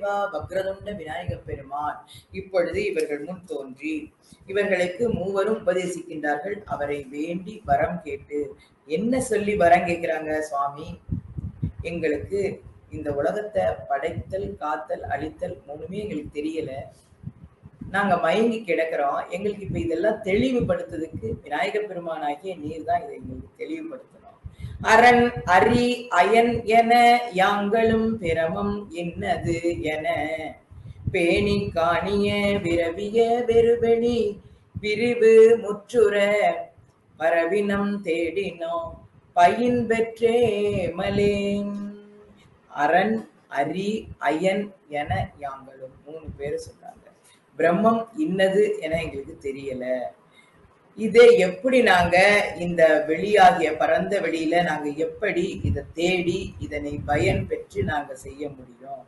வக்ரதுண்ட விநாயகப் பெருமான் இப்பொழுது இவர்கள் முன் தோன்றி இவர்களுக்கு மூவரும் உபதேசிக்கின்றார்கள் அவரை வேண்டி வரம் கேட்டு என்ன சொல்லி வரம் கேட்கிறாங்க சுவாமி எங்களுக்கு இந்த உலகத்தை படைத்தல் காத்தல் அழித்தல் மூணுமே எங்களுக்கு தெரியல நாங்க மயங்கி கிடக்கிறோம் எங்களுக்கு இப்ப இதெல்லாம் தெளிவுபடுத்துறதுக்கு விநாயகப் பெருமானாகிய நீர் தான் இதை எங்களுக்கு தெளிவுபடுத்தணும் அரண் அரி அயன் என யாங்களும் பிரமம் என்னது என பேணி காணிய விரவிய வெறுவெளி விரிவு முற்றுற பரவினம் தேடினோம் பயின் பெற்றே மலேம் அரண் அரி அயன் என யாங்களும் மூணு பேர் சொல்றாங்க பிரம்மம் இன்னது என எங்களுக்கு தெரியல இதை எப்படி நாங்க இந்த வெளியாகிய பரந்த வெளியில நாங்க எப்படி இதை தேடி இதனை பயன் பெற்று நாங்க செய்ய முடியும்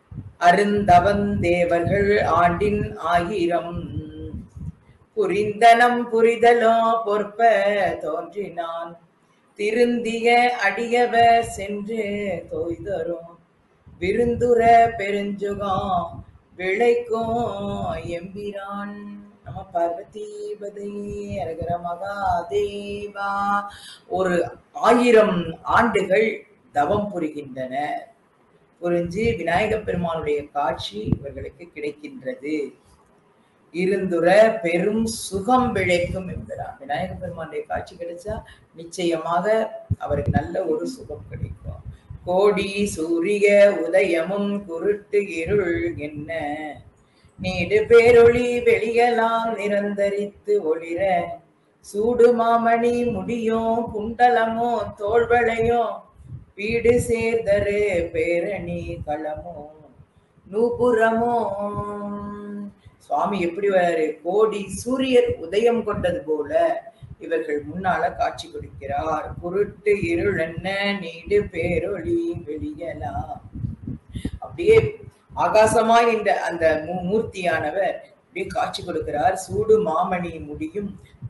அருந்தவந்தேவர்கள் ஆண்டின் ஆயிரம் புரிந்தனம் புரிதலோ பொற்ப தோன்றினான் திருந்திய அடியவ சென்று தோய்தரும் விருந்துர பெருஞ்சுகம் விளைக்கும் எம்பிரான் நம பார்வதிபதே அரகர மகாதேவா ஒரு ஆயிரம் ஆண்டுகள் தவம் புரிகின்றன புரிஞ்சு விநாயகப் பெருமானுடைய காட்சி இவர்களுக்கு கிடைக்கின்றது இருந்துற பெரும் சுகம் விளைக்கும் என்கிறார் விநாயகப் பெருமானுடைய காட்சி கிடைச்சா நிச்சயமாக அவருக்கு நல்ல ஒரு சுகம் கிடைக்கும் கோடி சூரிய உதயமும் குருட்டு இருள் என்ன நீடு பேரொளி வெளியலாம் நிரந்தரித்து ஒளிர சூடு மாமணி முடியும் குண்டலமோ தோள்வளையோ வீடு சேர்தரு பேரணி களமோ நூபுரமோ சுவாமி எப்படி வராரு கோடி சூரியர் உதயம் கொண்டது போல இவர்கள் முன்னால காட்சி கொடுக்கிறார் குருட்டு இருள் என்ன நீடு பேரொளி வெளியலாம் அப்படியே ஆகாசமாய் இந்த அந்த மூர்த்தியானவர் அப்படியே காட்சி கொடுக்கிறார் சூடு மாமணி முடியும்